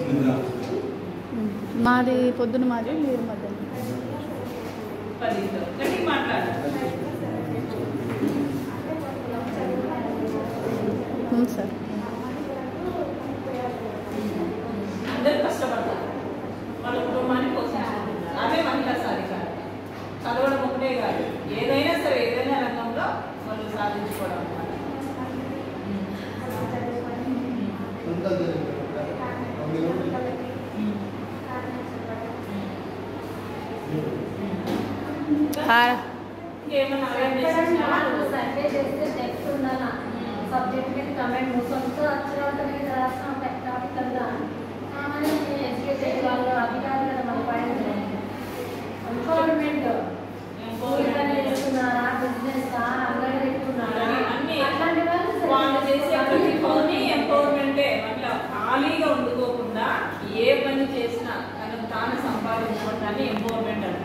మాది పొద్దున మాది మీరు మధ్యాహ్నం పది గట్టి మాట్లాడు అవును సార్ అందరూ కష్టపడతారు వాళ్ళ కుటుంబాన్ని పోషించుకుంటున్నారు అదే మహిళా సాధికారం చదవడం ఒకటే కాదు ఏదైనా సరే ఏదైనా రంగంలో వాళ్ళు సాధించుకోవడం అన్నమాట ఆ- ఇంకేమైనా అవేర్నెస్ ఇచ్చినావా? సర్వే చేస్తే టెక్స్ట్ ఉండాలా సబ్జెక్ట్ మీద కమెంట్ సొంత అక్షరాలతో మీద రాసిన ఒక టాపిక్ అంతా ఎడ్యుకేటెడ్ వాళ్ళు అధికారులు కదా మన పైన గవర్నమెంట్ Empowerment. చేస్తున్నారా బిజినెస్ అంగడి పెట్టుకున్నారా అన్ని అట్లాంటి వాళ్ళు వాళ్ళు చేసే ప్రతి పని ఎంపవర్మెంటే అట్లా ఖాళీగా ఉండుకోకుండా ఏ పని చేసినా తనకు తాను సంపాదించుకోవటాన్ని ఎంపవర్మెంట్ అంటారు